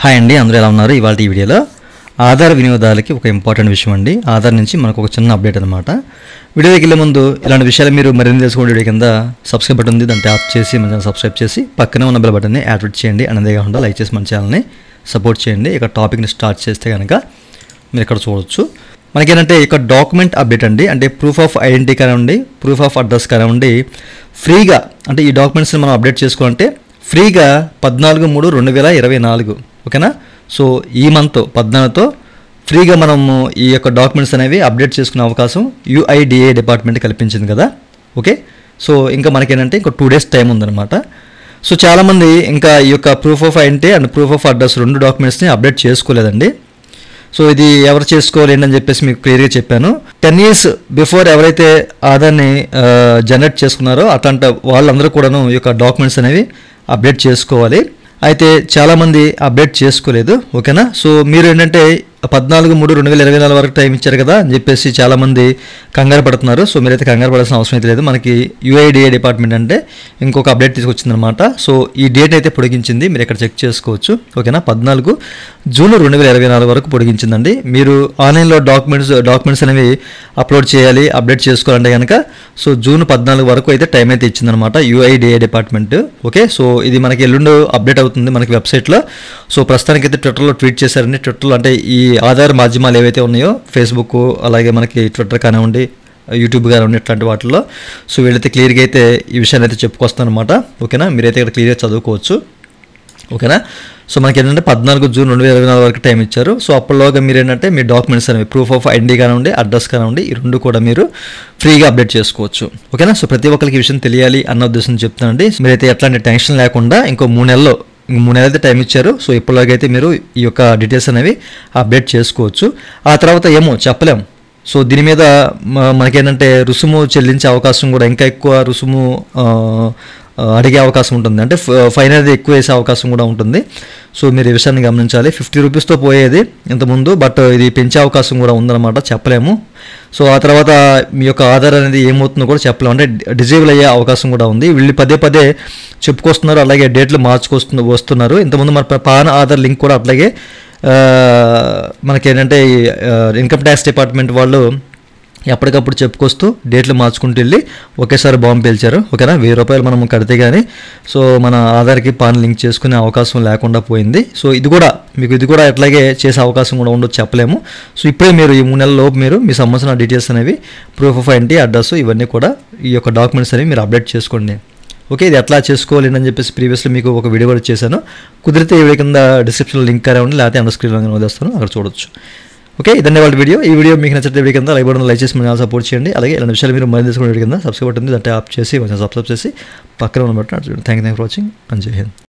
hi అండి అందరూ ఎలా ఉన్నారు ఇవాళ ఈ వీడియోలో ఆధార్ వినియోగదారులకి ఒక ఇంపార్టెంట్ విషయం అండి ఆధార్ నుంచి మనకు ఒక చిన్న అప్డేట్ అనమాట వీడియోకి వెళ్ళే ముందు ఇలాంటి విషయాలు మీరు మరిన్ని తెలుసుకోండి వీడియో కింద సబ్స్క్రైబ్ బటన్ ఉంది దాన్ని ట్యాప్ చేసి మన ఛానల్ సబ్స్క్రైబ్ చేసి పక్కనే ఉన్న బెల్ బటన్ని యాక్టివేట్ చేయండి అనేదే కాకుండా లైక్ చేసి మన ఛానల్ని సపోర్ట్ చేయండి ఇక టాపిక్ని స్టార్ట్ చేస్తే కనుక మీరు ఇక్కడ చూడొచ్చు మనకేంటంటే ఇక డాక్యుమెంట్ అప్డేట్ అండి అంటే ప్రూఫ్ ఆఫ్ ఐడెంటిటీ కానివ్వండి ప్రూఫ్ ఆఫ్ అడ్రస్ కానివ్వండి ఫ్రీగా అంటే ఈ డాక్యుమెంట్స్ని మనం అప్డేట్ చేసుకోవాలంటే ఫ్రీగా పద్నాలుగు మూడు రెండు వేల ఇరవై నాలుగు ఓకేనా సో ఈ మంత్ పద్నాలుగుతో ఫ్రీగా మనము ఈ యొక్క డాక్యుమెంట్స్ అనేవి అప్డేట్ చేసుకునే అవకాశం యుఐడిఏ డిపార్ట్మెంట్ కల్పించింది కదా ఓకే సో ఇంకా మనకేంటంటే ఇంకా టూ డేస్ టైం ఉందన్నమాట సో చాలామంది ఇంకా ఈ యొక్క proof of identity and proof of address రెండు డాక్యుమెంట్స్ని అప్డేట్ చేసుకోలేదండి సో ఇది ఎవరు చేసుకోవాలి ఏంటని చెప్పేసి మీకు క్లియర్గా చెప్పాను టెన్ ఇయర్స్ బిఫోర్ ఎవరైతే ఆధార్ని జనరేట్ చేసుకున్నారో అట్లాంటి వాళ్ళందరూ కూడాను ఈ యొక్క డాక్యుమెంట్స్ అనేవి అప్డేట్ చేసుకోవాలి అయితే చాలామంది అప్డేట్ చేసుకోలేదు ఓకేనా సో మీరు ఏంటంటే పద్నాలుగు మూడు రెండు వేల ఇరవై నాలుగు వరకు టైం ఇచ్చారు కదా అని చెప్పేసి చాలామంది కంగారు పడుతున్నారు సో మీరైతే కంగారు పడాల్సిన అవసరం అయితే లేదు మనకి యుఐడిఏ డిపార్ట్మెంట్ అంటే ఇంకొక అప్డేట్ తీసుకొచ్చిందనమాట సో ఈ డేట్ అయితే పొడిగించింది మీరు ఇక్కడ చెక్ చేసుకోవచ్చు ఓకేనా పద్నాలుగు జూన్ రెండు వేల ఇరవై నాలుగు వరకు పొడిగించిందండి మీరు ఆన్లైన్లో డాక్యుమెంట్స్ డాక్యుమెంట్స్ అనేవి అప్లోడ్ చేయాలి అప్డేట్ చేసుకోవాలంటే కనుక సో జూన్ పద్నాలుగు వరకు అయితే టైం అయితే ఇచ్చిందనమాట యుఐడిఏ డిపార్ట్మెంట్ ఓకే సో ఇది మనకి ఎల్లుండి అప్డేట్ అవుతుంది మనకి వెబ్సైట్లో సో ప్రస్తుతానికి అయితే ట్విట్టర్లో ట్వీట్ చేశారండి ట్విట్టర్లో అంటే ఈ ఆధార్ మాధ్యమాలు ఏవైతే ఉన్నాయో ఫేస్బుక్ అలాగే మనకి ట్విట్టర్ కానివ్వండి యూట్యూబ్ కానివ్వండి ఇట్లాంటి వాటిల్లో సో వీళ్ళైతే క్లియర్గా అయితే ఈ విషయాన్ని అయితే చెప్పుకొస్తానమాట ఓకేనా మీరైతే ఇక్కడ క్లియర్గా చదువుకోవచ్చు ఓకేనా సో మనకి ఏంటంటే పద్నాలుగు జూన్ రెండు వేల ఇరవై నాలుగు వరకు టైం ఇచ్చారు సో అప్పటిలోగా మీరు ఏంటంటే మీ డాక్యుమెంట్స్ అనేవి ప్రూఫ్ ఆఫ్ ఐడెంటిటీ కానివ్వండి అడ్రస్ కానివ్వండి ఈ రెండు కూడా మీరు ఫ్రీగా అప్డేట్ చేసుకోవచ్చు ఓకేనా సో ప్రతి ఒక్కరికి ఈ విషయం తెలియాలి అన్న ఉద్దేశం చెప్తానండి మీరైతే ఎట్లాంటి టెన్షన్ లేకుండా ఇంకో మూడు నెలల్లో ఇంకో మూడు నెలలు అయితే టైం ఇచ్చారు సో ఇప్పటిలోగైతే మీరు ఈ యొక్క డీటెయిల్స్ అనేవి అప్డేట్ చేసుకోవచ్చు ఆ తర్వాత ఏమో చెప్పలేం సో దీని మీద మ- మనకేంటంటే రుసుము చెల్లించే అవకాశం కూడా ఇంకా ఎక్కువ రుసుము ఆ, ఆ, అడిగే అవకాశం ఉంటుంది అంటే ఫ- ఫైన్ అనేది ఎక్కువ వేసే అవకాశం కూడా ఉంటుంది సో మీరు ఈ విషయాన్ని గమనించాలి ఫిఫ్టీ రూపీస్తో పోయేది ఇంతకుముందు బట్ ఇది పెంచే అవకాశం కూడా ఉందన్నమాట చెప్పలేము సో ఆ తర్వాత మీ యొక్క ఆధార్ అనేది ఏమవుతుందో కూడా చెప్పలేము అంటే డిజేబుల్ అయ్యే అవకాశం కూడా ఉంది వీళ్ళు పదే పదే చెప్పుకొస్తున్నారు అలాగే డేట్లు మార్చుకొస్తు వస్తున్నారు ఇంతకుముందు మన పాన్ ఆధార్ లింక్ కూడా అట్లాగే ఆ, మనకేంటంటే ఈ, ఆ, ఇన్కమ్ ట్యాక్స్ డిపార్ట్మెంట్ వాళ్ళు ఎప్పటికప్పుడు చెప్పుకొస్తూ డేట్లు మార్చుకుంటూ వెళ్ళి ఒకేసారి బాంబు పేల్చారు ఓకేనా వెయ్యి రూపాయలు మనం కడితే కానీ సో మన ఆధార్కి పాన్ లింక్ చేసుకునే అవకాశం లేకుండా పోయింది సో ఇది కూడా మీకు ఇది కూడా ఎట్లాగే చేసే అవకాశం కూడా ఉండొచ్చు చెప్పలేము సో ఇప్పుడే మీరు ఈ మూడు నెలల లోపు మీరు మీ సంబంధించిన డీటెయిల్స్ అనేవి ప్రూఫ్ ఆఫ్ ఐడెంటిటీ అడ్రస్ ఇవన్నీ కూడా ఈ యొక్క డాక్యుమెంట్స్ అనేవి మీరు అప్డేట్ చేసుకోండి ఓకే ఇది ఎట్లా చేసుకోవాలి అని చెప్పేసి ప్రీవియస్లో మీకు ఒక వీడియో కూడా చేశాను కుదిరితే ఈ వీడియో కింద డిస్క్రిప్షన్లో లింక్ కానివ్వండి లేకపోతే అండర్ స్క్రీన్లో వదిలేస్తాను అక్కడ చూడొచ్చు ఓకే ఇదండి వాళ్ళ వీడియో ఈ వీడియో మీకు నచ్చితే వీడియో కింద లైక్ బటన్ లైక్ చేసి మన సపోర్ట్ చేయండి అలాగే ఇలాంటి విషయాలు మీరు మళ్ళీ తీసుకునే వీడియో కింద సబ్స్క్రైబ్ ఉంటుంది దాంట్లో ఆప్ చేసి కొంచెం సబ్స్క్రైబ్ చేసి పక్కన ఉన్న బట్టి thank you thank for watching and జై హింద్